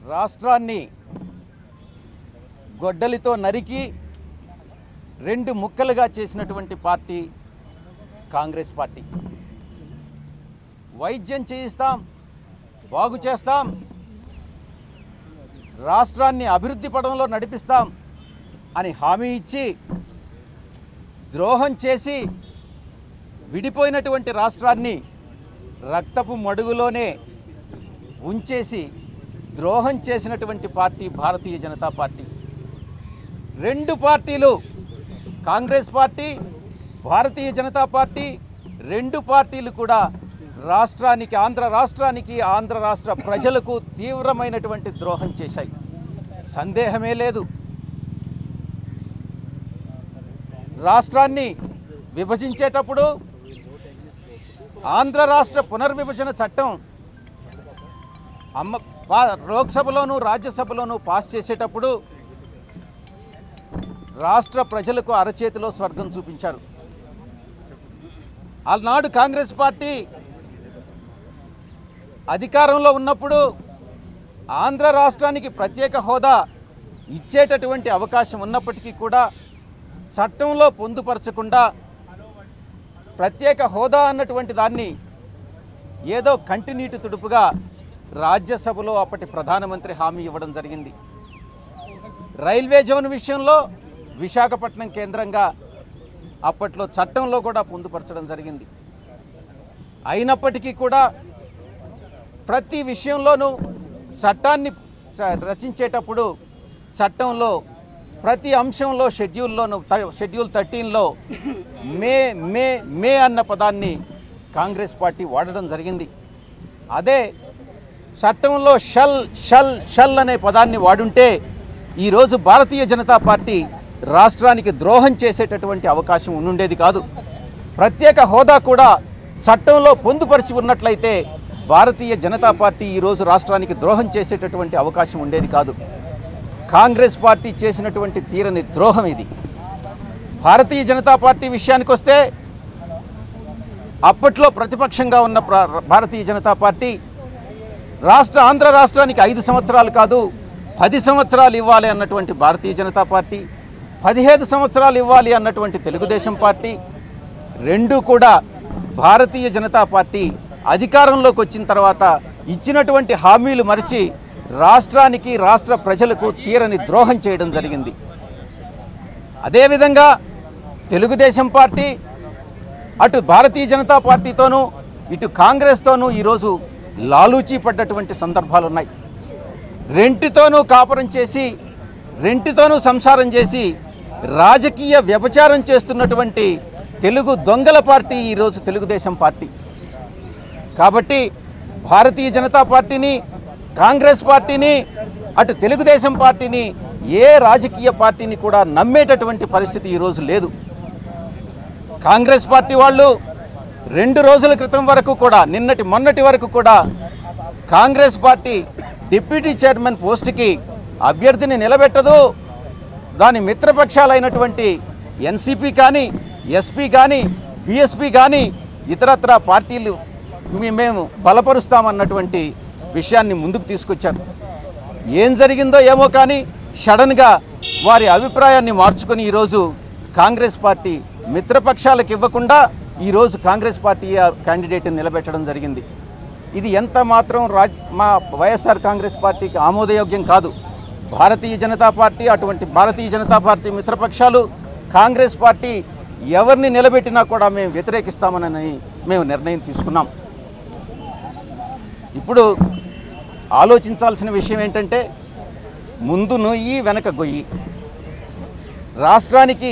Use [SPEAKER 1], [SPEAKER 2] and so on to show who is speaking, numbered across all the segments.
[SPEAKER 1] రాష్ట్రాన్ని గొడ్డలితో నరికి రెండు ముక్కలుగా చేసినటువంటి పార్టీ కాంగ్రెస్ పార్టీ వైద్యం చేయిస్తాం బాగు చేస్తాం రాష్ట్రాన్ని అభివృద్ధి పడంలో నడిపిస్తాం అని హామీ ఇచ్చి ద్రోహం చేసి విడిపోయినటువంటి రాష్ట్రాన్ని రక్తపు మడుగులోనే ఉంచేసి ద్రోహం చేసినటువంటి పార్టీ భారతీయ జనతా పార్టీ రెండు పార్టీలు కాంగ్రెస్ పార్టీ భారతీయ జనతా పార్టీ రెండు పార్టీలు కూడా రాష్ట్రానికి ఆంధ్ర రాష్ట్రానికి ఆంధ్ర రాష్ట్ర ప్రజలకు తీవ్రమైనటువంటి ద్రోహం చేశాయి సందేహమే లేదు రాష్ట్రాన్ని విభజించేటప్పుడు ఆంధ్ర రాష్ట్ర పునర్విభజన చట్టం అమ్మ పా- లోక్సభలోను రాజ్యసభలోను పాస్ చేసేటప్పుడు రాష్ట్ర ప్రజలకు అరచేతిలో స్వర్గం చూపించారు ఆనాడు కాంగ్రెస్ పార్టీ అధికారంలో ఉన్నప్పుడు ఆంధ్ర రాష్ట్రానికి ప్రత్యేక హోదా ఇచ్చేటటువంటి అవకాశం ఉన్నప్పటికీ కూడా చట్టంలో పొందుపరచకుండా ప్రత్యేక హోదా అన్నటువంటి దాన్ని ఏదో కంటినీటి తుడుపుగా రాజ్యసభలో అప్పటి ప్రధానమంత్రి హామీ ఇవ్వడం జరిగింది రైల్వే జోన్ విషయంలో విశాఖపట్నం కేంద్రంగా అప్పట్లో చట్టంలో కూడా పొందుపరచడం జరిగింది అయినప్పటికీ కూడా ప్రతి విషయంలోనూ చట్టాన్ని చ- రచించేటప్పుడు చట్టంలో ప్రతి అంశంలో షెడ్యూల్లోను త- షెడ్యూల్ థర్టీన్లో మే మే మే అన్న పదాన్ని కాంగ్రెస్ పార్టీ వాడడం జరిగింది అదే చట్టంలో షల్ షల్ షల్ అనే పదాన్ని వాడుంటే ఈరోజు భారతీయ జనతా పార్టీ రాష్ట్రానికి ద్రోహం చేసేటటువంటి అవకాశం ఉండుండేది కాదు ప్రత్యేక హోదా కూడా చట్టంలో పొందుపరిచి ఉన్నట్లయితే భారతీయ జనతా పార్టీ ఈరోజు రాష్ట్రానికి ద్రోహం చేసేటటువంటి అవకాశం ఉండేది కాదు కాంగ్రెస్ పార్టీ చేసినటువంటి తీరని ద్రోహం ఇది భారతీయ జనతా పార్టీ విషయానికి వస్తే అప్పట్లో ప్రతిపక్షంగా ఉన్న ప్ర- భారతీయ జనతా పార్టీ రాష్ట్ర ఆంధ్ర రాష్ట్రానికి ఐదు సంవత్సరాలు కాదు పది సంవత్సరాలు ఇవ్వాలి అన్నటువంటి భారతీయ జనతా పార్టీ పదిహేడు సంవత్సరాలు ఇవ్వాలి అన్నటువంటి తెలుగుదేశం పార్టీ రెండు కూడా భారతీయ జనతా పార్టీ అధికారంలోకి వచ్చిన తర్వాత ఇచ్చినటువంటి హామీలు మరిచి రాష్ట్రానికి రాష్ట్ర ప్రజలకు తీరని ద్రోహం చేయడం జరిగింది అదేవిధంగా తెలుగుదేశం పార్టీ అటు భారతీయ జనతా పార్టీతోనూ ఇటు కాంగ్రెస్తోనూ ఈరోజు లాలూచీ పడ్డటువంటి సందర్భాలు ఉన్నాయి రెంటితోనూ కాపురం చేసి రెంటితోనూ సంసారం చేసి రాజకీయ వ్యభిచారం చేస్తున్నటువంటి తెలుగు దొంగల పార్టీ ఈరోజు తెలుగుదేశం పార్టీ కాబట్టి భారతీయ జనతా పార్టీని కాంగ్రెస్ పార్టీని అటు తెలుగుదేశం పార్టీని ఏ రాజకీయ పార్టీని కూడా నమ్మేటటువంటి పరిస్థితి ఈరోజు లేదు కాంగ్రెస్ పార్టీ వాళ్ళు రెండు రోజుల క్రితం వరకు కూడా నిన్నటి మొన్నటి వరకు కూడా కాంగ్రెస్ పార్టీ డిప్యూటీ చైర్మన్ పోస్టుకి అభ్యర్థిని నిలబెట్టదు దాని మిత్రపక్షాలైనటువంటి ఎన్సీపీ కానీ ఎస్పీ కానీ బిఎస్పీ కానీ ఇతరత్ర పార్టీలు మీ- మేము బలపరుస్తామన్నటువంటి విషయాన్ని ముందుకు తీసుకొచ్చారు ఏం జరిగిందో ఏమో కానీ సడన్గా వారి అభిప్రాయాన్ని మార్చుకొని ఈరోజు కాంగ్రెస్ పార్టీ మిత్రపక్షాలకు ఇవ్వకుండా ఈరోజు కాంగ్రెస్ పార్టీ ఆ క్యాండిడేట్ని నిలబెట్టడం జరిగింది ఇది ఎంత మాత్రం రాజ్ మా వైఎస్ఆర్ కాంగ్రెస్ పార్టీకి ఆమోదయోగ్యం కాదు భారతీయ జనతా పార్టీ అటువంటి భారతీయ జనతా పార్టీ మిత్రపక్షాలు కాంగ్రెస్ పార్టీ ఎవరిని నిలబెట్టినా కూడా మేము వ్యతిరేకిస్తామని మేము నిర్ణయం తీసుకున్నాం ఇప్పుడు ఆలోచించాల్సిన విషయం ఏంటంటే ముందు నొయ్యి వెనక గొయ్యి రాష్ట్రానికి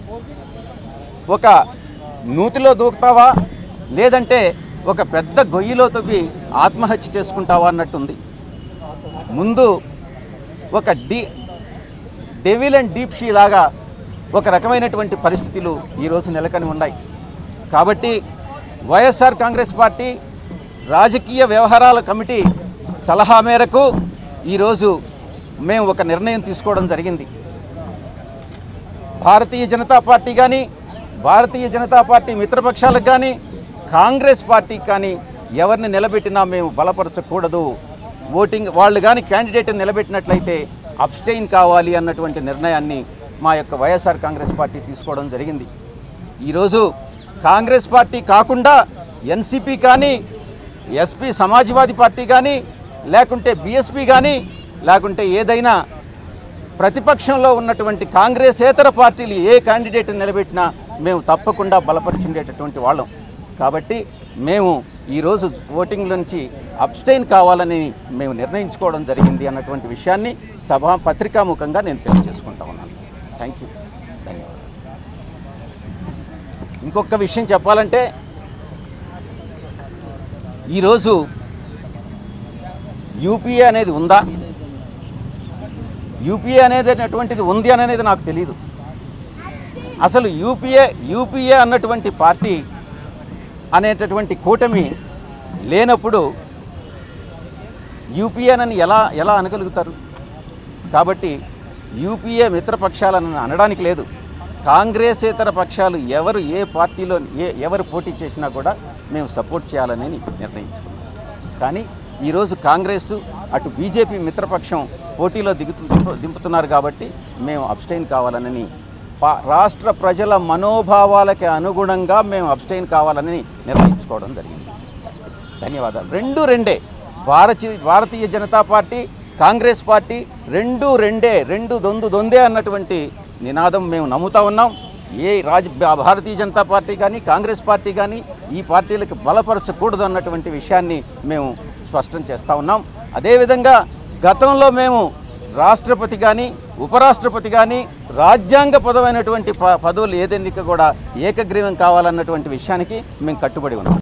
[SPEAKER 1] ఒక నూతిలో దూకుతావా లేదంటే ఒక పెద్ద గొయ్యిలో తవ్వి ఆత్మహత్య చేసుకుంటావా అన్నట్టుంది ముందు ఒక the devil and deep sea లాగా ఒక రకమైనటువంటి పరిస్థితులు ఈరోజు నెలకొని ఉన్నాయి కాబట్టి వైఎస్ఆర్ కాంగ్రెస్ పార్టీ రాజకీయ వ్యవహారాల కమిటీ సలహా మేరకు ఈరోజు మేము ఒక నిర్ణయం తీసుకోవడం జరిగింది భారతీయ జనతా పార్టీ కానీ భారతీయ జనతా పార్టీ మిత్రపక్షాలకు కానీ కాంగ్రెస్ పార్టీకి కానీ ఎవరిని నిలబెట్టినా మేము బలపరచకూడదు ఓటింగ్ వాళ్ళు కానీ క్యాండిడేట్ నిలబెట్టినట్లయితే అబ్స్టెయిన్ కావాలి అన్నటువంటి నిర్ణయాన్ని మా యొక్క వైఎస్ఆర్ కాంగ్రెస్ పార్టీ తీసుకోవడం జరిగింది ఈరోజు కాంగ్రెస్ పార్టీ కాకుండా ఎన్సీపీ కానీ ఎస్పీ సమాజ్వాదీ పార్టీ కానీ లేకుంటే బీఎస్పీ కానీ లేకుంటే ఏదైనా ప్రతిపక్షంలో ఉన్నటువంటి కాంగ్రెసేతర పార్టీలు ఏ క్యాండిడేట్ నిలబెట్టినా మేము తప్పకుండా బలపరిచుండేటటువంటి వాళ్ళం కాబట్టి మేము ఈరోజు ఓటింగ్ నుంచి అబ్స్టైన్ కావాలని మేము నిర్ణయించుకోవడం జరిగింది అన్నటువంటి విషయాన్ని సభా పత్రికాముఖంగా నేను తెలియజేసుకుంటా ఉన్నాను థ్యాంక్ యూ ధన్యవాదాలు ఇంకొక విషయం చెప్పాలంటే ఈరోజు యూపీఏ అనేది ఉందా యూపీఏ అనేది అటువంటిది ఉంది అని అనేది నాకు తెలియదు అసలు యూపీఏ యూపీఏ అన్నటువంటి పార్టీ అనేటటువంటి కూటమి లేనప్పుడు యూపీఏనని ఎలా ఎలా అనగలుగుతారు కాబట్టి యూపీఏ మిత్రపక్షాలను అనడానికి లేదు కాంగ్రెసేతర పక్షాలు ఎవరు ఏ పార్టీలో ఏ ఎవరు పోటీ చేసినా కూడా మేము సపోర్ట్ చేయాలని నిర్ణయించుకున్నాం కానీ ఈరోజు కాంగ్రెస్ అటు బీజేపీ మిత్రపక్షం పోటీలో దిగుతు దింపుతున్నారు కాబట్టి మేము అబ్స్టైన్ కావాలని పా- రాష్ట్ర ప్రజల మనోభావాలకి అనుగుణంగా మేము అబ్స్టైన్ కావాలని నిర్ణయించుకోవడం జరిగింది ధన్యవాదాలు రెండు రెండే భారతీయ భారతీయ జనతా పార్టీ కాంగ్రెస్ పార్టీ రెండు రెండే రెండు దొందు దొందే అన్నటువంటి నినాదం మేము నమ్ముతా ఉన్నాం ఏ రాజ భా- భారతీయ జనతా పార్టీ కానీ కాంగ్రెస్ పార్టీ కానీ ఈ పార్టీలకు బలపరచకూడదు అన్నటువంటి విషయాన్ని మేము స్పష్టం చేస్తా ఉన్నాం అదేవిధంగా గతంలో మేము రాష్ట్రపతి కానీ ఉపరాష్ట్రపతి కానీ రాజ్యాంగపదమైనటువంటి ప పదవులు ఏదెన్నిక కూడా ఏకగ్రీవం కావాలన్నటువంటి విషయానికి మేము కట్టుబడి ఉన్నాం